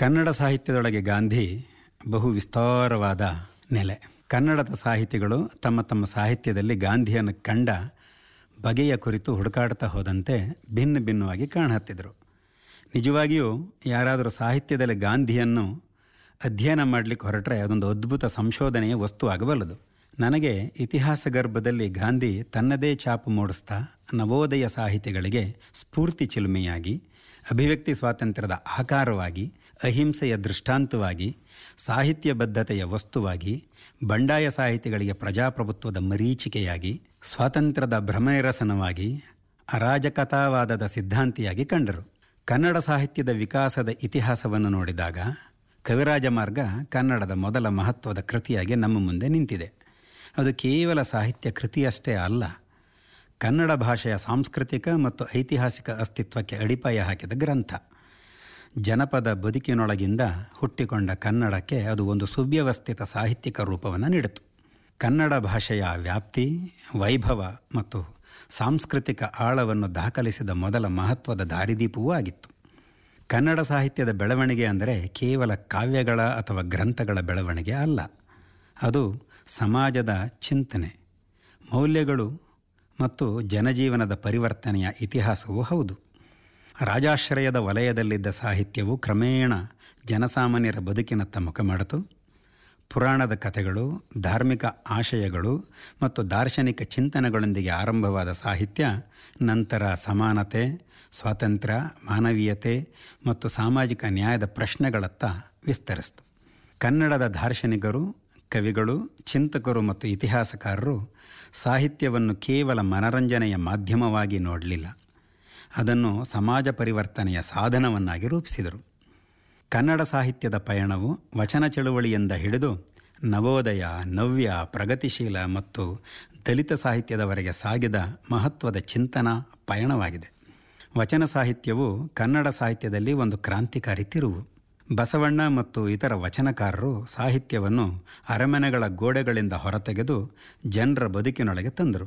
ಕನ್ನಡ ಸಾಹಿತ್ಯದೊಳಗೆ ಗಾಂಧಿ ಬಹು ವಿಸ್ತಾರವಾದ ನೆಲೆ ಕನ್ನಡದ ಸಾಹಿತಿಗಳು ತಮ್ಮ ತಮ್ಮ ಸಾಹಿತ್ಯದಲ್ಲಿ ಗಾಂಧಿಯನ್ನು ಕಂಡ ಬಗೆಯ ಕುರಿತು ಹುಡುಕಾಡ್ತಾ ಹೋದಂತೆ ಭಿನ್ನ ಭಿನ್ನವಾಗಿ ಕಾಣಹತ್ತಿದ್ರು ನಿಜವಾಗಿಯೂ ಯಾರಾದರೂ ಸಾಹಿತ್ಯದಲ್ಲಿ ಗಾಂಧಿಯನ್ನು ಅಧ್ಯಯನ ಮಾಡಲಿಕ್ಕೆ ಹೊರಟ್ರೆ ಅದೊಂದು ಅದ್ಭುತ ಸಂಶೋಧನೆಯ ವಸ್ತು ಆಗಬಲ್ಲದು ನನಗೆ ಇತಿಹಾಸ ಗರ್ಭದಲ್ಲಿ ಗಾಂಧಿ ತನ್ನದೇ ಛಾಪು ಮೂಡಿಸ್ತಾ ನವೋದಯ ಸಾಹಿತಿಗಳಿಗೆ ಸ್ಫೂರ್ತಿ ಚಿಲುಮೆಯಾಗಿ ಅಭಿವ್ಯಕ್ತಿ ಸ್ವಾತಂತ್ರ್ಯದ ಆಕಾರವಾಗಿ ಅಹಿಂಸೆಯ ದೃಷ್ಟಾಂತವಾಗಿ ಸಾಹಿತ್ಯ ಬದ್ಧತೆಯ ವಸ್ತುವಾಗಿ ಬಂಡಾಯ ಸಾಹಿತಿಗಳಿಗೆ ಪ್ರಜಾಪ್ರಭುತ್ವದ ಮರೀಚಿಕೆಯಾಗಿ ಸ್ವಾತಂತ್ರ್ಯದ ಭ್ರಮನಿರಸನವಾಗಿ ಅರಾಜಕತಾವಾದದ ಸಿದ್ಧಾಂತಿಯಾಗಿ ಕಂಡರು ಕನ್ನಡ ಸಾಹಿತ್ಯದ ವಿಕಾಸದ ಇತಿಹಾಸವನ್ನು ನೋಡಿದಾಗ ಕವಿರಾಜ ಮಾರ್ಗ ಕನ್ನಡದ ಮೊದಲ ಮಹತ್ವದ ಕೃತಿಯಾಗಿ ನಮ್ಮ ಮುಂದೆ ನಿಂತಿದೆ ಅದು ಕೇವಲ ಸಾಹಿತ್ಯ ಕೃತಿಯಷ್ಟೇ ಅಲ್ಲ ಕನ್ನಡ ಭಾಷೆಯ ಸಾಂಸ್ಕೃತಿಕ ಮತ್ತು ಐತಿಹಾಸಿಕ ಅಸ್ತಿತ್ವಕ್ಕೆ ಅಡಿಪಾಯ ಹಾಕಿದ ಗ್ರಂಥ ಜನಪದ ಬದುಕಿನೊಳಗಿಂದ ಹುಟ್ಟಿಕೊಂಡ ಕನ್ನಡಕ್ಕೆ ಅದು ಒಂದು ಸುವ್ಯವಸ್ಥಿತ ಸಾಹಿತ್ಯಿಕ ರೂಪವನ್ನು ನೀಡಿತು ಕನ್ನಡ ಭಾಷೆಯ ವ್ಯಾಪ್ತಿ ವೈಭವ ಮತ್ತು ಸಾಂಸ್ಕೃತಿಕ ಆಳವನ್ನು ದಾಖಲಿಸಿದ ಮೊದಲ ಮಹತ್ವದ ದಾರಿದೀಪವೂ ಆಗಿತ್ತು ಕನ್ನಡ ಸಾಹಿತ್ಯದ ಬೆಳವಣಿಗೆ ಅಂದರೆ ಕೇವಲ ಕಾವ್ಯಗಳ ಅಥವಾ ಗ್ರಂಥಗಳ ಬೆಳವಣಿಗೆ ಅಲ್ಲ ಅದು ಸಮಾಜದ ಚಿಂತನೆ ಮೌಲ್ಯಗಳು ಮತ್ತು ಜನಜೀವನದ ಪರಿವರ್ತನೆಯ ಇತಿಹಾಸವೂ ಹೌದು ರಾಜಾಶ್ರಯದ ವಲಯದಲ್ಲಿದ್ದ ಸಾಹಿತ್ಯವು ಕ್ರಮೇಣ ಜನಸಾಮಾನ್ಯರ ಬದುಕಿನತ್ತ ಮುಖ ಮಾಡಿತು ಪುರಾಣದ ಕಥೆಗಳು ಧಾರ್ಮಿಕ ಆಶಯಗಳು ಮತ್ತು ದಾರ್ಶನಿಕ ಚಿಂತನೆಗಳೊಂದಿಗೆ ಆರಂಭವಾದ ಸಾಹಿತ್ಯ ನಂತರ ಸಮಾನತೆ ಸ್ವಾತಂತ್ರ್ಯ ಮಾನವೀಯತೆ ಮತ್ತು ಸಾಮಾಜಿಕ ನ್ಯಾಯದ ಪ್ರಶ್ನೆಗಳತ್ತ ವಿಸ್ತರಿಸಿತು ಕನ್ನಡದ ದಾರ್ಶನಿಕರು ಕವಿಗಳು ಚಿಂತಕರು ಮತ್ತು ಇತಿಹಾಸಕಾರರು ಸಾಹಿತ್ಯವನ್ನು ಕೇವಲ ಮನರಂಜನೆಯ ಮಾಧ್ಯಮವಾಗಿ ನೋಡಲಿಲ್ಲ ಅದನ್ನು ಸಮಾಜ ಪರಿವರ್ತನೆಯ ಸಾಧನವನ್ನಾಗಿ ರೂಪಿಸಿದರು ಕನ್ನಡ ಸಾಹಿತ್ಯದ ಪಯಣವು ವಚನ ಚಳುವಳಿಯಿಂದ ಹಿಡಿದು ನವೋದಯ ನವ್ಯ ಪ್ರಗತಿಶೀಲ ಮತ್ತು ದಲಿತ ಸಾಹಿತ್ಯದವರೆಗೆ ಸಾಗಿದ ಮಹತ್ವದ ಚಿಂತನಾ ಪಯಣವಾಗಿದೆ ವಚನ ಸಾಹಿತ್ಯವು ಕನ್ನಡ ಸಾಹಿತ್ಯದಲ್ಲಿ ಒಂದು ಕ್ರಾಂತಿಕಾರಿ ತಿರುವು ಬಸವಣ್ಣ ಮತ್ತು ಇತರ ವಚನಕಾರರು ಸಾಹಿತ್ಯವನ್ನು ಅರಮನೆಗಳ ಗೋಡೆಗಳಿಂದ ಹೊರತೆಗೆದು ಜನರ ಬದುಕಿನೊಳಗೆ ತಂದರು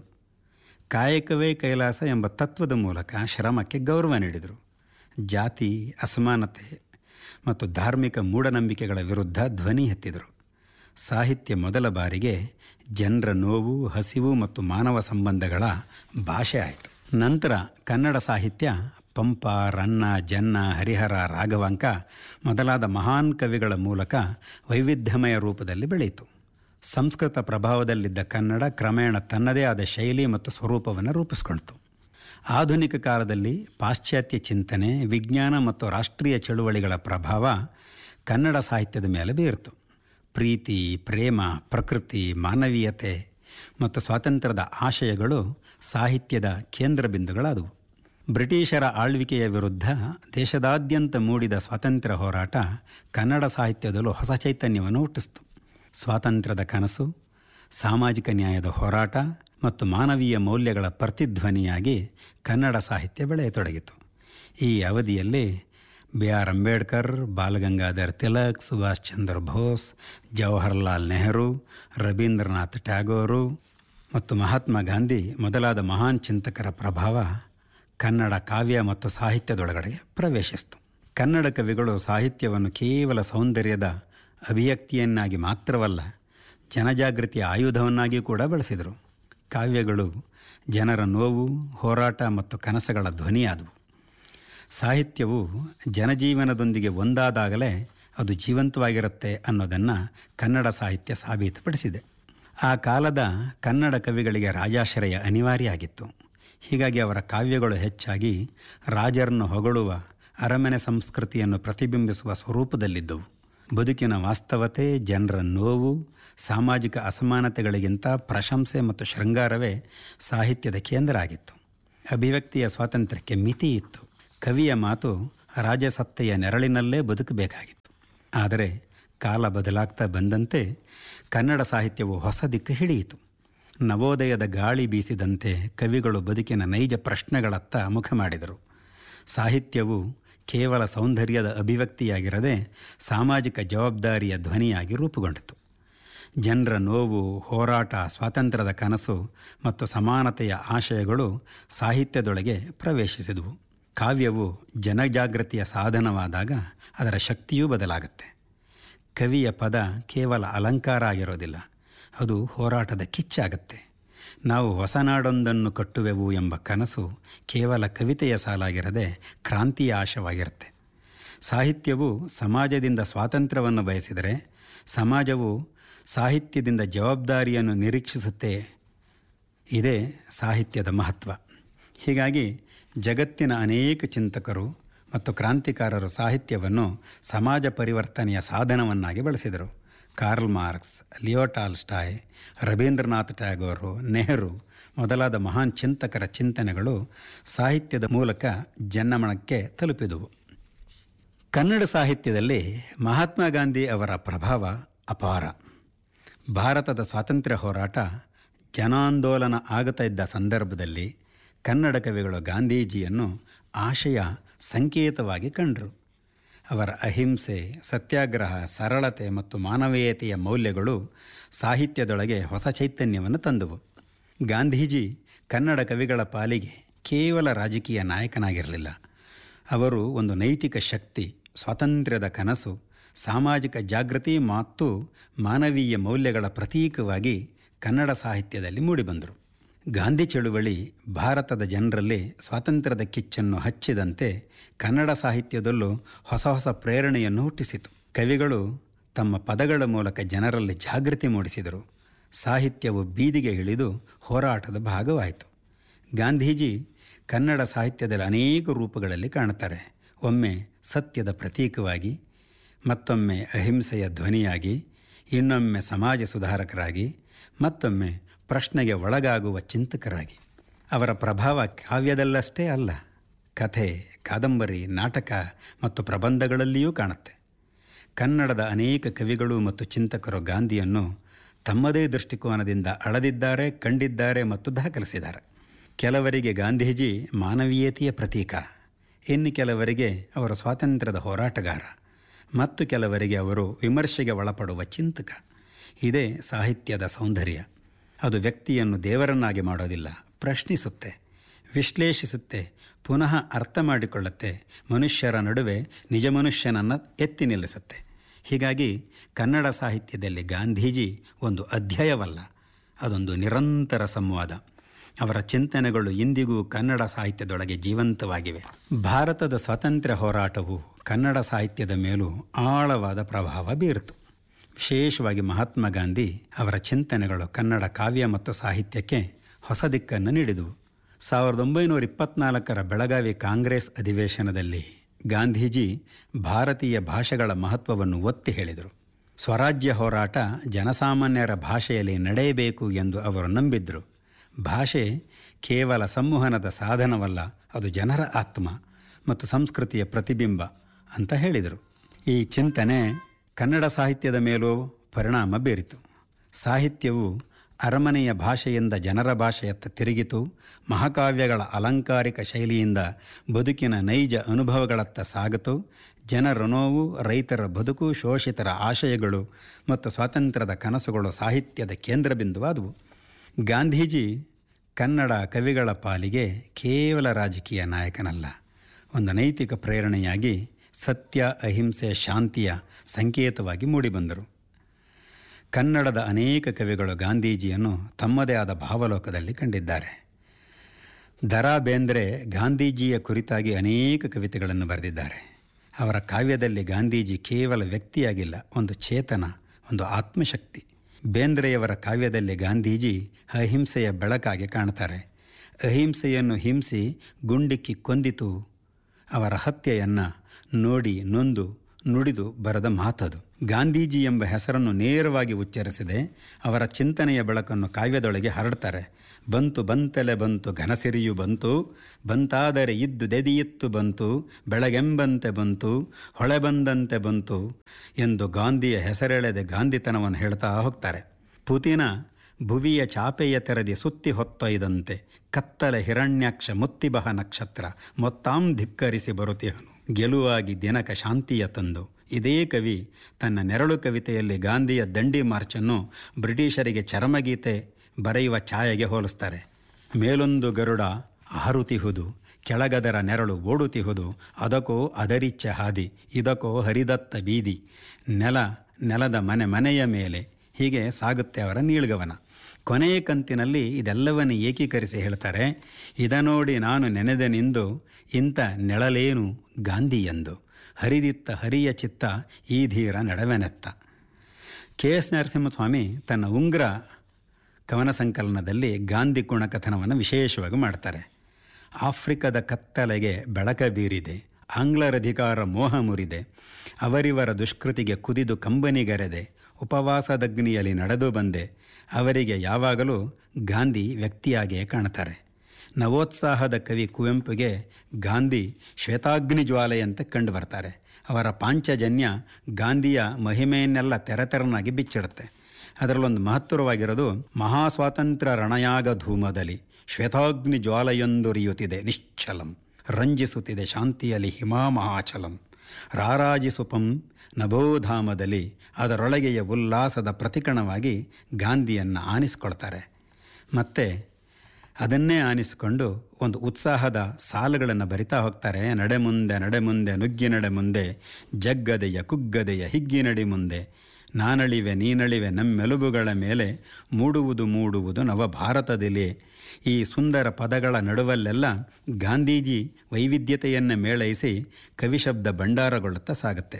ಕಾಯಕವೇ ಕೈಲಾಸ ಎಂಬ ತತ್ವದ ಮೂಲಕ ಶ್ರಮಕ್ಕೆ ಗೌರವ ನೀಡಿದರು ಜಾತಿ ಅಸಮಾನತೆ ಮತ್ತು ಧಾರ್ಮಿಕ ಮೂಢನಂಬಿಕೆಗಳ ವಿರುದ್ಧ ಧ್ವನಿ ಎತ್ತಿದರು ಸಾಹಿತ್ಯ ಮೊದಲ ಬಾರಿಗೆ ಜನರ ನೋವು ಹಸಿವು ಮತ್ತು ಮಾನವ ಸಂಬಂಧಗಳ ಭಾಷೆ ಆಯಿತು ನಂತರ ಕನ್ನಡ ಸಾಹಿತ್ಯ ಪಂಪ ರನ್ನ ಜನ್ನ ಹರಿಹರ ರಾಘವಾಂಕ ಮೊದಲಾದ ಮಹಾನ್ ಕವಿಗಳ ಮೂಲಕ ವೈವಿಧ್ಯಮಯ ರೂಪದಲ್ಲಿ ಬೆಳೆಯಿತು ಸಂಸ್ಕೃತ ಪ್ರಭಾವದಲ್ಲಿದ್ದ ಕನ್ನಡ ಕ್ರಮೇಣ ತನ್ನದೇ ಆದ ಶೈಲಿ ಮತ್ತು ಸ್ವರೂಪವನ್ನು ರೂಪಿಸಿಕೊಂಡಿತು ಆಧುನಿಕ ಕಾಲದಲ್ಲಿ ಪಾಶ್ಚಾತ್ಯ ಚಿಂತನೆ ವಿಜ್ಞಾನ ಮತ್ತು ರಾಷ್ಟ್ರೀಯ ಚಳುವಳಿಗಳ ಪ್ರಭಾವ ಕನ್ನಡ ಸಾಹಿತ್ಯದ ಮೇಲೆ ಬೀರಿತು ಪ್ರೀತಿ ಪ್ರೇಮ ಪ್ರಕೃತಿ ಮಾನವೀಯತೆ ಮತ್ತು ಸ್ವಾತಂತ್ರ್ಯದ ಆಶಯಗಳು ಸಾಹಿತ್ಯದ ಕೇಂದ್ರ ಬಿಂದುಗಳಾದವು ಬ್ರಿಟಿಷರ ಆಳ್ವಿಕೆಯ ವಿರುದ್ಧ ದೇಶದಾದ್ಯಂತ ಮೂಡಿದ ಸ್ವಾತಂತ್ರ್ಯ ಹೋರಾಟ ಕನ್ನಡ ಸಾಹಿತ್ಯದಲ್ಲೂ ಹೊಸ ಚೈತನ್ಯವನ್ನು ಹುಟ್ಟಿಸಿತು ಸ್ವಾತಂತ್ರ್ಯದ ಕನಸು ಸಾಮಾಜಿಕ ನ್ಯಾಯದ ಹೋರಾಟ ಮತ್ತು ಮಾನವೀಯ ಮೌಲ್ಯಗಳ ಪ್ರತಿಧ್ವನಿಯಾಗಿ ಕನ್ನಡ ಸಾಹಿತ್ಯ ಬೆಳೆಯತೊಡಗಿತು ಈ ಅವಧಿಯಲ್ಲಿ ಬಿ ಆರ್ ಅಂಬೇಡ್ಕರ್ ಬಾಲಗಂಗಾಧರ್ ತಿಲಕ್ ಸುಭಾಷ್ ಚಂದ್ರ ಬೋಸ್ ಜವಾಹರ್ಲಾಲ್ ನೆಹರು ರವೀಂದ್ರನಾಥ್ ಟ್ಯಾಗೋರು ಮತ್ತು ಮಹಾತ್ಮ ಗಾಂಧಿ ಮೊದಲಾದ ಮಹಾನ್ ಚಿಂತಕರ ಪ್ರಭಾವ ಕನ್ನಡ ಕಾವ್ಯ ಮತ್ತು ಸಾಹಿತ್ಯದೊಳಗಡೆ ಪ್ರವೇಶಿಸಿತು ಕನ್ನಡ ಕವಿಗಳು ಸಾಹಿತ್ಯವನ್ನು ಕೇವಲ ಸೌಂದರ್ಯದ ಅಭಿವ್ಯಕ್ತಿಯನ್ನಾಗಿ ಮಾತ್ರವಲ್ಲ ಜನಜಾಗೃತಿಯ ಆಯುಧವನ್ನಾಗಿ ಕೂಡ ಬಳಸಿದರು ಕಾವ್ಯಗಳು ಜನರ ನೋವು ಹೋರಾಟ ಮತ್ತು ಕನಸುಗಳ ಧ್ವನಿಯಾದವು ಸಾಹಿತ್ಯವು ಜನಜೀವನದೊಂದಿಗೆ ಒಂದಾದಾಗಲೇ ಅದು ಜೀವಂತವಾಗಿರುತ್ತೆ ಅನ್ನೋದನ್ನು ಕನ್ನಡ ಸಾಹಿತ್ಯ ಸಾಬೀತುಪಡಿಸಿದೆ ಆ ಕಾಲದ ಕನ್ನಡ ಕವಿಗಳಿಗೆ ರಾಜಾಶ್ರಯ ಅನಿವಾರ್ಯ ಆಗಿತ್ತು ಹೀಗಾಗಿ ಅವರ ಕಾವ್ಯಗಳು ಹೆಚ್ಚಾಗಿ ರಾಜರನ್ನು ಹೊಗಳುವ ಅರಮನೆ ಸಂಸ್ಕೃತಿಯನ್ನು ಪ್ರತಿಬಿಂಬಿಸುವ ಸ್ವರೂಪದಲ್ಲಿದ್ದವು ಬದುಕಿನ ವಾಸ್ತವತೆ ಜನರ ನೋವು ಸಾಮಾಜಿಕ ಅಸಮಾನತೆಗಳಿಗಿಂತ ಪ್ರಶಂಸೆ ಮತ್ತು ಶೃಂಗಾರವೇ ಸಾಹಿತ್ಯದ ಕೇಂದ್ರ ಆಗಿತ್ತು ಅಭಿವ್ಯಕ್ತಿಯ ಸ್ವಾತಂತ್ರ್ಯಕ್ಕೆ ಮಿತಿ ಇತ್ತು ಕವಿಯ ಮಾತು ರಾಜಸತ್ತೆಯ ನೆರಳಿನಲ್ಲೇ ಬದುಕಬೇಕಾಗಿತ್ತು ಆದರೆ ಕಾಲ ಬದಲಾಗ್ತಾ ಬಂದಂತೆ ಕನ್ನಡ ಸಾಹಿತ್ಯವು ಹೊಸ ದಿಕ್ಕು ಹಿಡಿಯಿತು ನವೋದಯದ ಗಾಳಿ ಬೀಸಿದಂತೆ ಕವಿಗಳು ಬದುಕಿನ ನೈಜ ಪ್ರಶ್ನೆಗಳತ್ತ ಮುಖ ಮಾಡಿದರು ಸಾಹಿತ್ಯವು ಕೇವಲ ಸೌಂದರ್ಯದ ಅಭಿವ್ಯಕ್ತಿಯಾಗಿರದೆ ಸಾಮಾಜಿಕ ಜವಾಬ್ದಾರಿಯ ಧ್ವನಿಯಾಗಿ ರೂಪುಗೊಂಡಿತು ಜನರ ನೋವು ಹೋರಾಟ ಸ್ವಾತಂತ್ರ್ಯದ ಕನಸು ಮತ್ತು ಸಮಾನತೆಯ ಆಶಯಗಳು ಸಾಹಿತ್ಯದೊಳಗೆ ಪ್ರವೇಶಿಸಿದವು ಕಾವ್ಯವು ಜನಜಾಗೃತಿಯ ಸಾಧನವಾದಾಗ ಅದರ ಶಕ್ತಿಯೂ ಬದಲಾಗುತ್ತೆ ಕವಿಯ ಪದ ಕೇವಲ ಅಲಂಕಾರ ಆಗಿರೋದಿಲ್ಲ ಅದು ಹೋರಾಟದ ಕಿಚ್ಚಾಗತ್ತೆ ನಾವು ಹೊಸನಾಡೊಂದನ್ನು ಕಟ್ಟುವೆವು ಎಂಬ ಕನಸು ಕೇವಲ ಕವಿತೆಯ ಸಾಲಾಗಿರದೆ ಕ್ರಾಂತಿಯ ಆಶವಾಗಿರುತ್ತೆ ಸಾಹಿತ್ಯವು ಸಮಾಜದಿಂದ ಸ್ವಾತಂತ್ರ್ಯವನ್ನು ಬಯಸಿದರೆ ಸಮಾಜವು ಸಾಹಿತ್ಯದಿಂದ ಜವಾಬ್ದಾರಿಯನ್ನು ನಿರೀಕ್ಷಿಸುತ್ತೆ ಇದೇ ಸಾಹಿತ್ಯದ ಮಹತ್ವ ಹೀಗಾಗಿ ಜಗತ್ತಿನ ಅನೇಕ ಚಿಂತಕರು ಮತ್ತು ಕ್ರಾಂತಿಕಾರರು ಸಾಹಿತ್ಯವನ್ನು ಸಮಾಜ ಪರಿವರ್ತನೆಯ ಸಾಧನವನ್ನಾಗಿ ಬಳಸಿದರು Karl Marx Leo Tolstoy Rabindranath Tagore Nehru ಮೊದಲಾದ ಮಹಾನ್ ಚಿಂತಕರ ಚಿಂತನೆಗಳು ಸಾಹಿತ್ಯದ ಮೂಲಕ ಜನಮನಕ್ಕೆ ತಲುಪಿದುವು ಕನ್ನಡ ಸಾಹಿತ್ಯದಲ್ಲಿ ಮಹಾತ್ಮ ಗಾಂಧಿ ಅವರ ಪ್ರಭಾವ ಅಪಾರ ಭಾರತದ ಸ್ವಾತಂತ್ರ್ಯ ಹೋರಾಟ ಜನಾಂದೋಲನ ಆಗುತ್ತಾ ಇದ್ದ ಸಂದರ್ಭದಲ್ಲಿ ಕನ್ನಡ ಕವಿಗಳು ಗಾಂಧೀಜಿಯನ್ನು ಆಶಯ ಸಂಕೇತವಾಗಿ ಕಂಡರು ಅವರ ಅಹಿಂಸೆ ಸತ್ಯಾಗ್ರಹ ಸರಳತೆ ಮತ್ತು ಮಾನವೀಯತೆಯ ಮೌಲ್ಯಗಳು ಸಾಹಿತ್ಯದೊಳಗೆ ಹೊಸ ಚೈತನ್ಯವನ್ನು ತಂದವು ಗಾಂಧೀಜಿ ಕನ್ನಡ ಕವಿಗಳ ಪಾಲಿಗೆ ಕೇವಲ ರಾಜಕೀಯ ನಾಯಕನಾಗಿರಲಿಲ್ಲ ಅವರು ಒಂದು ನೈತಿಕ ಶಕ್ತಿ ಸ್ವಾತಂತ್ರ್ಯದ ಕನಸು ಸಾಮಾಜಿಕ ಜಾಗೃತಿ ಮತ್ತು ಮಾನವೀಯ ಮೌಲ್ಯಗಳ ಪ್ರತೀಕವಾಗಿ ಕನ್ನಡ ಸಾಹಿತ್ಯದಲ್ಲಿ ಮೂಡಿಬಂದರು ಗಾಂಧಿ ಚಳುವಳಿ ಭಾರತದ ಜನರಲ್ಲಿ ಸ್ವಾತಂತ್ರ್ಯದ ಕಿಚ್ಚನ್ನು ಹಚ್ಚಿದಂತೆ ಕನ್ನಡ ಸಾಹಿತ್ಯದಲ್ಲೂ ಹೊಸ ಹೊಸ ಪ್ರೇರಣೆಯನ್ನು ಹುಟ್ಟಿಸಿತು ಕವಿಗಳು ತಮ್ಮ ಪದಗಳ ಮೂಲಕ ಜನರಲ್ಲಿ ಜಾಗೃತಿ ಮೂಡಿಸಿದರು ಸಾಹಿತ್ಯವು ಬೀದಿಗೆ ಇಳಿದು ಹೋರಾಟದ ಭಾಗವಾಯಿತು ಗಾಂಧೀಜಿ ಕನ್ನಡ ಸಾಹಿತ್ಯದಲ್ಲಿ ಅನೇಕ ರೂಪಗಳಲ್ಲಿ ಕಾಣುತ್ತಾರೆ ಒಮ್ಮೆ ಸತ್ಯದ ಪ್ರತೀಕವಾಗಿ ಮತ್ತೊಮ್ಮೆ ಅಹಿಂಸೆಯ ಧ್ವನಿಯಾಗಿ ಇನ್ನೊಮ್ಮೆ ಸಮಾಜ ಸುಧಾರಕರಾಗಿ ಮತ್ತೊಮ್ಮೆ ಪ್ರಶ್ನೆಗೆ ಒಳಗಾಗುವ ಚಿಂತಕರಾಗಿ ಅವರ ಪ್ರಭಾವ ಕಾವ್ಯದಲ್ಲಷ್ಟೇ ಅಲ್ಲ ಕಥೆ ಕಾದಂಬರಿ ನಾಟಕ ಮತ್ತು ಪ್ರಬಂಧಗಳಲ್ಲಿಯೂ ಕಾಣುತ್ತೆ ಕನ್ನಡದ ಅನೇಕ ಕವಿಗಳು ಮತ್ತು ಚಿಂತಕರು ಗಾಂಧಿಯನ್ನು ತಮ್ಮದೇ ದೃಷ್ಟಿಕೋನದಿಂದ ಅಳದಿದ್ದಾರೆ ಕಂಡಿದ್ದಾರೆ ಮತ್ತು ದಾಖಲಿಸಿದ್ದಾರೆ ಕೆಲವರಿಗೆ ಗಾಂಧೀಜಿ ಮಾನವೀಯತೆಯ ಪ್ರತೀಕ ಇನ್ನು ಕೆಲವರಿಗೆ ಅವರು ಸ್ವಾತಂತ್ರ್ಯದ ಹೋರಾಟಗಾರ ಮತ್ತು ಕೆಲವರಿಗೆ ಅವರು ವಿಮರ್ಶೆಗೆ ಒಳಪಡುವ ಚಿಂತಕ ಇದೇ ಸಾಹಿತ್ಯದ ಸೌಂದರ್ಯ ಅದು ವ್ಯಕ್ತಿಯನ್ನು ದೇವರನ್ನಾಗಿ ಮಾಡೋದಿಲ್ಲ ಪ್ರಶ್ನಿಸುತ್ತೆ ವಿಶ್ಲೇಷಿಸುತ್ತೆ ಪುನಃ ಅರ್ಥ ಮಾಡಿಕೊಳ್ಳುತ್ತೆ ಮನುಷ್ಯರ ನಡುವೆ ನಿಜ ಮನುಷ್ಯನನ್ನು ಎತ್ತಿ ನಿಲ್ಲಿಸುತ್ತೆ ಹೀಗಾಗಿ ಕನ್ನಡ ಸಾಹಿತ್ಯದಲ್ಲಿ ಗಾಂಧೀಜಿ ಒಂದು ಅಧ್ಯಾಯವಲ್ಲ ಅದೊಂದು ನಿರಂತರ ಸಂವಾದ ಅವರ ಚಿಂತನೆಗಳು ಇಂದಿಗೂ ಕನ್ನಡ ಸಾಹಿತ್ಯದೊಳಗೆ ಜೀವಂತವಾಗಿವೆ ಭಾರತದ ಸ್ವಾತಂತ್ರ್ಯ ಹೋರಾಟವು ಕನ್ನಡ ಸಾಹಿತ್ಯದ ಮೇಲೂ ಆಳವಾದ ಪ್ರಭಾವ ಬೀರಿತು ವಿಶೇಷವಾಗಿ ಮಹಾತ್ಮ ಗಾಂಧಿ ಅವರ ಚಿಂತನೆಗಳು ಕನ್ನಡ ಕಾವ್ಯ ಮತ್ತು ಸಾಹಿತ್ಯಕ್ಕೆ ಹೊಸ ದಿಕ್ಕನ್ನು ನೀಡಿದವು ಸಾವಿರದ ಒಂಬೈನೂರ ಇಪ್ಪತ್ನಾಲ್ಕರ ಬೆಳಗಾವಿ ಕಾಂಗ್ರೆಸ್ ಅಧಿವೇಶನದಲ್ಲಿ ಗಾಂಧೀಜಿ ಭಾರತೀಯ ಭಾಷೆಗಳ ಮಹತ್ವವನ್ನು ಒತ್ತಿ ಹೇಳಿದರು ಸ್ವರಾಜ್ಯ ಹೋರಾಟ ಜನಸಾಮಾನ್ಯರ ಭಾಷೆಯಲ್ಲಿ ನಡೆಯಬೇಕು ಎಂದು ಅವರು ನಂಬಿದ್ದರು ಭಾಷೆ ಕೇವಲ ಸಂವಹನದ ಸಾಧನವಲ್ಲ ಅದು ಜನರ ಆತ್ಮ ಮತ್ತು ಸಂಸ್ಕೃತಿಯ ಪ್ರತಿಬಿಂಬ ಅಂತ ಹೇಳಿದರು ಈ ಚಿಂತನೆ ಕನ್ನಡ ಸಾಹಿತ್ಯದ ಮೇಲೂ ಪರಿಣಾಮ ಬೀರಿತು ಸಾಹಿತ್ಯವು ಅರಮನೆಯ ಭಾಷೆಯಿಂದ ಜನರ ಭಾಷೆಯತ್ತ ತಿರುಗಿತು ಮಹಾಕಾವ್ಯಗಳ ಅಲಂಕಾರಿಕ ಶೈಲಿಯಿಂದ ಬದುಕಿನ ನೈಜ ಅನುಭವಗಳತ್ತ ಸಾಗಿತು ಜನರ ನೋವು ರೈತರ ಬದುಕು ಶೋಷಿತರ ಆಶಯಗಳು ಮತ್ತು ಸ್ವಾತಂತ್ರ್ಯದ ಕನಸುಗಳು ಸಾಹಿತ್ಯದ ಕೇಂದ್ರಬಿಂದುವಾದವು ಗಾಂಧೀಜಿ ಕನ್ನಡ ಕವಿಗಳ ಪಾಲಿಗೆ ಕೇವಲ ರಾಜಕೀಯ ನಾಯಕನಲ್ಲ ಒಂದು ನೈತಿಕ ಪ್ರೇರಣೆಯಾಗಿ ಸತ್ಯ ಅಹಿಂಸೆ ಶಾಂತಿಯ ಸಂಕೇತವಾಗಿ ಮೂಡಿಬಂದರು ಕನ್ನಡದ ಅನೇಕ ಕವಿಗಳು ಗಾಂಧೀಜಿಯನ್ನು ತಮ್ಮದೇ ಆದ ಭಾವಲೋಕದಲ್ಲಿ ಕಂಡಿದ್ದಾರೆ ದರಾ ಬೇಂದ್ರೆ ಗಾಂಧೀಜಿಯ ಕುರಿತಾಗಿ ಅನೇಕ ಕವಿತೆಗಳನ್ನು ಬರೆದಿದ್ದಾರೆ ಅವರ ಕಾವ್ಯದಲ್ಲಿ ಗಾಂಧೀಜಿ ಕೇವಲ ವ್ಯಕ್ತಿಯಾಗಿಲ್ಲ ಒಂದು ಚೇತನ ಒಂದು ಆತ್ಮಶಕ್ತಿ ಬೇಂದ್ರೆಯವರ ಕಾವ್ಯದಲ್ಲಿ ಗಾಂಧೀಜಿ ಅಹಿಂಸೆಯ ಬೆಳಕಾಗಿ ಕಾಣ್ತಾರೆ ಅಹಿಂಸೆಯನ್ನು ಹಿಂಸಿ ಗುಂಡಿಕ್ಕಿ ಕೊಂದಿತು ಅವರ ಹತ್ಯೆಯನ್ನು ನೋಡಿ ನೊಂದು ನುಡಿದು ಬರೆದ ಮಾತದು ಗಾಂಧೀಜಿ ಎಂಬ ಹೆಸರನ್ನು ನೇರವಾಗಿ ಉಚ್ಚರಿಸದೆ ಅವರ ಚಿಂತನೆಯ ಬೆಳಕನ್ನು ಕಾವ್ಯದೊಳಗೆ ಹರಡ್ತಾರೆ ಬಂತು ಬಂತಲೆ ಬಂತು ಘನಸಿರಿಯು ಬಂತು ಬಂತಾದರೆ ಇದ್ದು ದೆದಿಯಿತ್ತು ಬಂತು ಬೆಳಗೆಂಬಂತೆ ಬಂತು ಹೊಳೆ ಬಂದಂತೆ ಬಂತು ಎಂದು ಗಾಂಧಿಯ ಹೆಸರೆಳೆದೆ ಗಾಂಧಿತನವನ್ನು ಹೇಳ್ತಾ ಹೋಗ್ತಾರೆ ಪುತಿನ ಭುವಿಯ ಚಾಪೆಯ ತೆರೆದಿ ಸುತ್ತಿ ಹೊತ್ತೊಯ್ದಂತೆ ಕತ್ತಲೆ ಹಿರಣ್ಯಾಕ್ಷ ಮುತ್ತಿಬಹ ನಕ್ಷತ್ರ ಮೊತ್ತಾಂ ಧಿಕ್ಕರಿಸಿ ಬರುತ್ತಿಹನು ಗೆಲುವಾಗಿ ದಿನಕ ಶಾಂತಿಯ ತಂದು ಇದೇ ಕವಿ ತನ್ನ ನೆರಳು ಕವಿತೆಯಲ್ಲಿ ಗಾಂಧಿಯ ದಂಡಿ ಮಾರ್ಚನ್ನು ಬ್ರಿಟಿಷರಿಗೆ ಚರಮಗೀತೆ ಬರೆಯುವ ಛಾಯೆಗೆ ಹೋಲಿಸ್ತಾರೆ ಮೇಲೊಂದು ಗರುಡ ಆರುತಿಹುದು ಕೆಳಗದರ ನೆರಳು ಓಡುತಿಹುದು ಅದಕ್ಕೋ ಅದರಿಚ್ಚೆ ಹಾದಿ ಇದಕ್ಕೋ ಹರಿದತ್ತ ಬೀದಿ ನೆಲ ನೆಲದ ಮನೆ ಮನೆಯ ಮೇಲೆ ಹೀಗೆ ಸಾಗುತ್ತೆ ಅವರ ನೀಳ್ಗವನ ಕೊನೆಯ ಕಂತಿನಲ್ಲಿ ಇದೆಲ್ಲವನ್ನು ಏಕೀಕರಿಸಿ ಹೇಳ್ತಾರೆ ಇದ ನೋಡಿ ನಾನು ನೆನೆದೆನಿಂದು ಇಂಥ ನೆಳಲೇನು ಗಾಂಧಿ ಎಂದು ಹರಿದಿತ್ತ ಹರಿಯ ಚಿತ್ತ ಈ ಧೀರ ನಡವೆನೆತ್ತ ಕೆ ಎಸ್ ನರಸಿಂಹಸ್ವಾಮಿ ತನ್ನ ಉಂಗ್ರ ಕವನ ಸಂಕಲನದಲ್ಲಿ ಗಾಂಧಿ ಗುಣಕಥನವನ್ನು ವಿಶೇಷವಾಗಿ ಮಾಡ್ತಾರೆ ಆಫ್ರಿಕದ ಕತ್ತಲೆಗೆ ಬೆಳಕ ಬೀರಿದೆ ಆಂಗ್ಲರ ಅಧಿಕಾರ ಮೋಹ ಮುರಿದೆ ಅವರಿವರ ದುಷ್ಕೃತಿಗೆ ಕುದಿದು ಕಂಬನಿಗರೆದೆ ಉಪವಾಸದಗ್ನಿಯಲ್ಲಿ ನಡೆದು ಬಂದೆ ಅವರಿಗೆ ಯಾವಾಗಲೂ ಗಾಂಧಿ ವ್ಯಕ್ತಿಯಾಗಿಯೇ ಕಾಣ್ತಾರೆ ನವೋತ್ಸಾಹದ ಕವಿ ಕುವೆಂಪುಗೆ ಗಾಂಧಿ ಶ್ವೇತಾಗ್ನಿ ಜ್ವಾಲೆಯಂತೆ ಕಂಡು ಬರ್ತಾರೆ ಅವರ ಪಾಂಚಜನ್ಯ ಗಾಂಧಿಯ ಮಹಿಮೆಯನ್ನೆಲ್ಲ ತೆರೆತೆರನಾಗಿ ಬಿಚ್ಚಿಡುತ್ತೆ ಅದರಲ್ಲೊಂದು ಮಹತ್ತರವಾಗಿರೋದು ಮಹಾಸ್ವಾತಂತ್ರ್ಯ ರಣಯಾಗ ಧೂಮದಲ್ಲಿ ಶ್ವೇತಾಗ್ನಿ ಜ್ವಾಲೆಯೊಂದುರಿಯುತ್ತಿದೆ ನಿಶ್ಚಲಂ ರಂಜಿಸುತ್ತಿದೆ ಶಾಂತಿಯಲ್ಲಿ ಹಿಮಾಮಹಾಚಲಂ ರಾರಾಜಿಸುಪಂ ನಭೋಧಾಮದಲ್ಲಿ ಅದರೊಳಗೆಯ ಉಲ್ಲಾಸದ ಪ್ರತಿಕಣವಾಗಿ ಗಾಂಧಿಯನ್ನು ಆನಿಸ್ಕೊಳ್ತಾರೆ ಮತ್ತು ಅದನ್ನೇ ಆನಿಸಿಕೊಂಡು ಒಂದು ಉತ್ಸಾಹದ ಸಾಲುಗಳನ್ನು ಬರಿತಾ ಹೋಗ್ತಾರೆ ನಡೆ ಮುಂದೆ ನಡೆ ಮುಂದೆ ನುಗ್ಗಿ ನಡೆ ಮುಂದೆ ಜಗ್ಗದೆಯ ಕುಗ್ಗದೆಯ ಹಿಗ್ಗಿ ನಡಿ ಮುಂದೆ ನಾನಳಿವೆ ನೀನಳಿವೆ ನಮ್ಮೆಲುಬುಗಳ ಮೇಲೆ ಮೂಡುವುದು ಮೂಡುವುದು ನವ ಭಾರತದಲ್ಲಿ ಈ ಸುಂದರ ಪದಗಳ ನಡುವಲ್ಲೆಲ್ಲ ಗಾಂಧೀಜಿ ವೈವಿಧ್ಯತೆಯನ್ನು ಮೇಳೈಸಿ ಕವಿಶಬ್ದ ಭಂಡಾರಗೊಳ್ಳುತ್ತಾ ಸಾಗುತ್ತೆ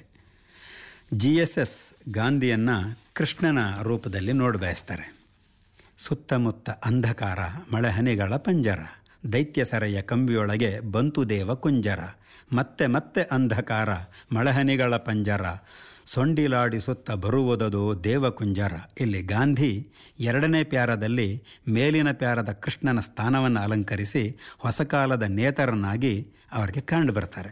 ಜಿ ಎಸ್ ಎಸ್ ಗಾಂಧಿಯನ್ನು ಕೃಷ್ಣನ ರೂಪದಲ್ಲಿ ನೋಡಬಯಸ್ತಾರೆ ಸುತ್ತಮುತ್ತ ಅಂಧಕಾರ ಮಳೆಹನಿಗಳ ಪಂಜರ ದೈತ್ಯ ಸರೆಯ ಕಂಬಿಯೊಳಗೆ ಬಂತು ದೇವ ಕುಂಜರ ಮತ್ತೆ ಮತ್ತೆ ಅಂಧಕಾರ ಮಳೆಹನಿಗಳ ಪಂಜರ ಸೊಂಡಿಲಾಡಿಸುತ್ತ ಬರುವುದದು ದೇವಕುಂಜರ ಇಲ್ಲಿ ಗಾಂಧಿ ಎರಡನೇ ಪ್ಯಾರದಲ್ಲಿ ಮೇಲಿನ ಪ್ಯಾರದ ಕೃಷ್ಣನ ಸ್ಥಾನವನ್ನು ಅಲಂಕರಿಸಿ ಹೊಸಕಾಲದ ನೇತರನಾಗಿ ಅವರಿಗೆ ಕಂಡು ಬರ್ತಾರೆ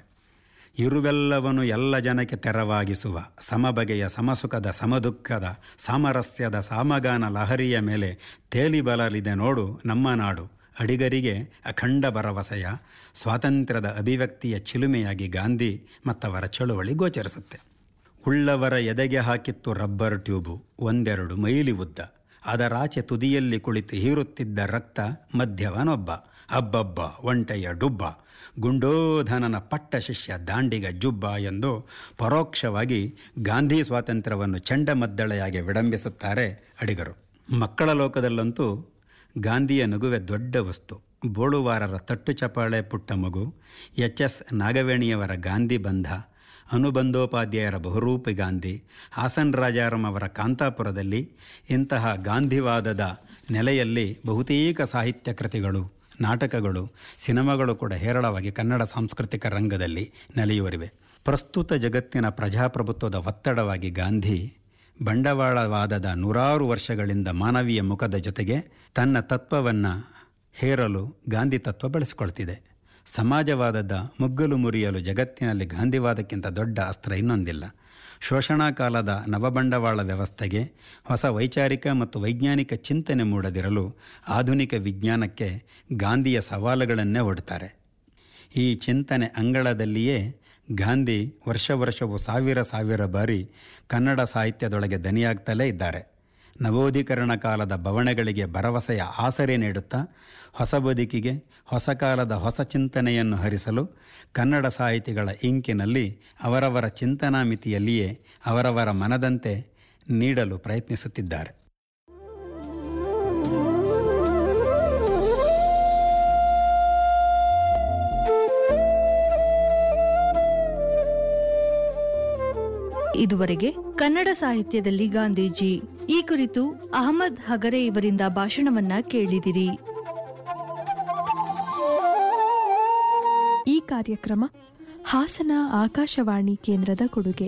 ಇರುವೆಲ್ಲವನು ಎಲ್ಲ ಜನಕ್ಕೆ ತೆರವಾಗಿಸುವ ಸಮಬಗೆಯ ಸಮಸುಖದ ಸಮದುಃಖದ ಸಾಮರಸ್ಯದ ಸಾಮಗಾನ ಲಹರಿಯ ಮೇಲೆ ತೇಲಿ ಬಲಲಿದೆ ನೋಡು ನಮ್ಮ ನಾಡು ಅಡಿಗರಿಗೆ ಅಖಂಡ ಭರವಸೆಯ ಸ್ವಾತಂತ್ರ್ಯದ ಅಭಿವ್ಯಕ್ತಿಯ ಚಿಲುಮೆಯಾಗಿ ಗಾಂಧಿ ಮತ್ತವರ ಚಳುವಳಿ ಗೋಚರಿಸುತ್ತೆ ಉಳ್ಳವರ ಎದೆಗೆ ಹಾಕಿತ್ತು ರಬ್ಬರ್ ಟ್ಯೂಬು ಒಂದೆರಡು ಮೈಲಿ ಉದ್ದ ಅದರಾಚೆ ತುದಿಯಲ್ಲಿ ಕುಳಿತು ಹೀರುತ್ತಿದ್ದ ರಕ್ತ ಮಧ್ಯವನೊಬ್ಬ ಅಬ್ಬಬ್ಬ ಒಂಟೆಯ ಡುಬ್ಬ ಗುಂಡೋಧನನ ಪಟ್ಟ ಶಿಷ್ಯ ದಾಂಡಿಗ ಜುಬ್ಬ ಎಂದು ಪರೋಕ್ಷವಾಗಿ ಗಾಂಧಿ ಸ್ವಾತಂತ್ರ್ಯವನ್ನು ಚಂಡಮದ್ದಳೆಯಾಗಿ ವಿಡಂಬಿಸುತ್ತಾರೆ ಅಡಿಗರು ಮಕ್ಕಳ ಲೋಕದಲ್ಲಂತೂ ಗಾಂಧಿಯ ನಗುವೆ ದೊಡ್ಡ ವಸ್ತು ಬೋಳುವಾರರ ತಟ್ಟು ಚಪಾಳೆ ಪುಟ್ಟ ಮಗು ಎಚ್ ಎಸ್ ನಾಗವೇಣಿಯವರ ಗಾಂಧಿ ಬಂಧ ಅನುಬಂಧೋಪಾಧ್ಯಾಯರ ಬಹುರೂಪಿ ಗಾಂಧಿ ಹಾಸನ್ ರಾಜಾರಾಮ್ ಅವರ ಕಾಂತಾಪುರದಲ್ಲಿ ಇಂತಹ ಗಾಂಧಿವಾದದ ನೆಲೆಯಲ್ಲಿ ಬಹುತೇಕ ಸಾಹಿತ್ಯ ಕೃತಿಗಳು ನಾಟಕಗಳು ಸಿನಿಮಾಗಳು ಕೂಡ ಹೇರಳವಾಗಿ ಕನ್ನಡ ಸಾಂಸ್ಕೃತಿಕ ರಂಗದಲ್ಲಿ ನೆಲೆಯೂರಿವೆ ಪ್ರಸ್ತುತ ಜಗತ್ತಿನ ಪ್ರಜಾಪ್ರಭುತ್ವದ ಒತ್ತಡವಾಗಿ ಗಾಂಧಿ ಬಂಡವಾಳವಾದದ ನೂರಾರು ವರ್ಷಗಳಿಂದ ಮಾನವೀಯ ಮುಖದ ಜೊತೆಗೆ ತನ್ನ ತತ್ವವನ್ನು ಹೇರಲು ಗಾಂಧಿ ತತ್ವ ಬಳಸಿಕೊಳ್ತಿದೆ ಸಮಾಜವಾದದ ಮುಗ್ಗಲು ಮುರಿಯಲು ಜಗತ್ತಿನಲ್ಲಿ ಗಾಂಧಿವಾದಕ್ಕಿಂತ ದೊಡ್ಡ ಅಸ್ತ್ರ ಇನ್ನೊಂದಿಲ್ಲ ಶೋಷಣಾ ಕಾಲದ ನವಬಂಡವಾಳ ವ್ಯವಸ್ಥೆಗೆ ಹೊಸ ವೈಚಾರಿಕ ಮತ್ತು ವೈಜ್ಞಾನಿಕ ಚಿಂತನೆ ಮೂಡದಿರಲು ಆಧುನಿಕ ವಿಜ್ಞಾನಕ್ಕೆ ಗಾಂಧಿಯ ಸವಾಲುಗಳನ್ನೇ ಒಡ್ತಾರೆ ಈ ಚಿಂತನೆ ಅಂಗಳದಲ್ಲಿಯೇ ಗಾಂಧಿ ವರ್ಷ ವರ್ಷವೂ ಸಾವಿರ ಸಾವಿರ ಬಾರಿ ಕನ್ನಡ ಸಾಹಿತ್ಯದೊಳಗೆ ದನಿಯಾಗ್ತಲೇ ಇದ್ದಾರೆ ನವೋದೀಕರಣ ಕಾಲದ ಬವಣೆಗಳಿಗೆ ಭರವಸೆಯ ಆಸರೆ ನೀಡುತ್ತಾ ಹೊಸ ಬದುಕಿಗೆ ಹೊಸ ಕಾಲದ ಹೊಸ ಚಿಂತನೆಯನ್ನು ಹರಿಸಲು ಕನ್ನಡ ಸಾಹಿತಿಗಳ ಇಂಕಿನಲ್ಲಿ ಅವರವರ ಚಿಂತನಾ ಮಿತಿಯಲ್ಲಿಯೇ ಅವರವರ ಮನದಂತೆ ನೀಡಲು ಪ್ರಯತ್ನಿಸುತ್ತಿದ್ದಾರೆ ಇದುವರೆಗೆ ಕನ್ನಡ ಸಾಹಿತ್ಯದಲ್ಲಿ ಗಾಂಧೀಜಿ ಈ ಕುರಿತು ಅಹಮದ್ ಹಗರೆ ಇವರಿಂದ ಭಾಷಣವನ್ನ ಕೇಳಿದಿರಿ ಈ ಕಾರ್ಯಕ್ರಮ ಹಾಸನ ಆಕಾಶವಾಣಿ ಕೇಂದ್ರದ ಕೊಡುಗೆ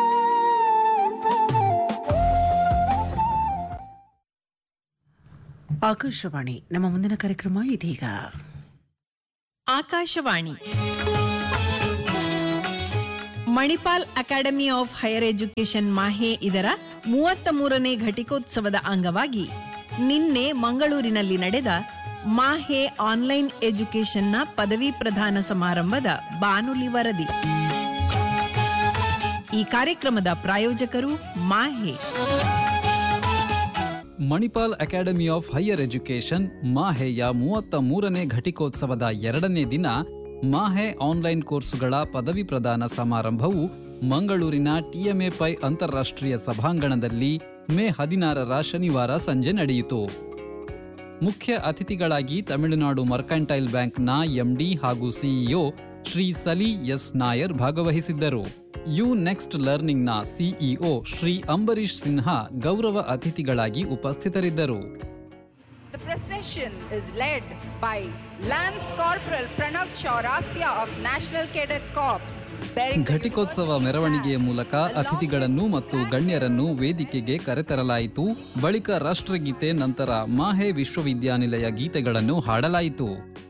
ಆಕಾಶವಾಣಿ ನಮ್ಮ ಮುಂದಿನ ಕಾರ್ಯಕ್ರಮ ಇದೀಗ Akashvani Manipal academy of higher education MAHE ಇದರ ಮೂವತ್ತ ಮೂರನೇ ಘಟಿಕೋತ್ಸವದ ಅಂಗವಾಗಿ ನಿನ್ನೆ ಮಂಗಳೂರಿನಲ್ಲಿ ನಡೆದ ಮಾಹೆ ಆನ್ಲೈನ್ ಎಜುಕೇಶನ್ನ ಪದವಿ ಪ್ರದಾನ ಸಮಾರಂಭದ ಬಾನುಲಿ ವರದಿ ಈ ಕಾರ್ಯಕ್ರಮದ ಪ್ರಾಯೋಜಕರು MAHE Manipal academy of higher education ಮಾಹೆಯ ಮೂವತ್ತ ಮೂರನೇ ಘಟಿಕೋತ್ಸವದ ಎರಡನೇ ದಿನ ಮಾಹೆ ಆನ್ಲೈನ್ ಕೋರ್ಸುಗಳ ಪದವಿ ಪ್ರದಾನ ಸಮಾರಂಭವು ಮಂಗಳೂರಿನ ಟಿಎಂಎ ಪೈ ಅಂತಾರಾಷ್ಟ್ರೀಯ ಸಭಾಂಗಣದಲ್ಲಿ ಮೇ ಹದಿನಾರರ ಶನಿವಾರ ಸಂಜೆ ನಡೆಯಿತು ಮುಖ್ಯ ಅತಿಥಿಗಳಾಗಿ ತಮಿಳುನಾಡು ಮರ್ಕೆಂಟೈಲ್ ಬ್ಯಾಂಕ್ನ ಎಂಡಿ ಹಾಗೂ ಸಿಇಒ ಶ್ರೀ ಸಲಿ ಎಸ್ ನಾಯರ್ ಭಾಗವಹಿಸಿದ್ದರು ಯು ನೆಕ್ಸ್ಟ್ ಲರ್ನಿಂಗ್ನ ಸಿಇಒ ಶ್ರೀ ಅಂಬರೀಶ್ ಸಿನ್ಹಾ ಗೌರವ ಅತಿಥಿಗಳಾಗಿ ಉಪಸ್ಥಿತರಿದ್ದರು The procession is led by Lance Corporal Pranav Chaurasia of National Cadet Corps. bearing the ಘಟಿಕೋತ್ಸವ university ಮೆರವಣಿಗೆಯ flag, ಮೂಲಕ along ಅತಿಥಿಗಳನ್ನು with ಮತ್ತು flag ಗಣ್ಯರನ್ನು ವೇದಿಕೆಗೆ ಕರೆತರಲಾಯಿತು ಬಳಿಕ ರಾಷ್ಟ್ರಗೀತೆ ನಂತರ ಮಾಹೆ ವಿಶ್ವವಿದ್ಯಾನಿಲಯ ಗೀತೆಗಳನ್ನು ಹಾಡಲಾಯಿತು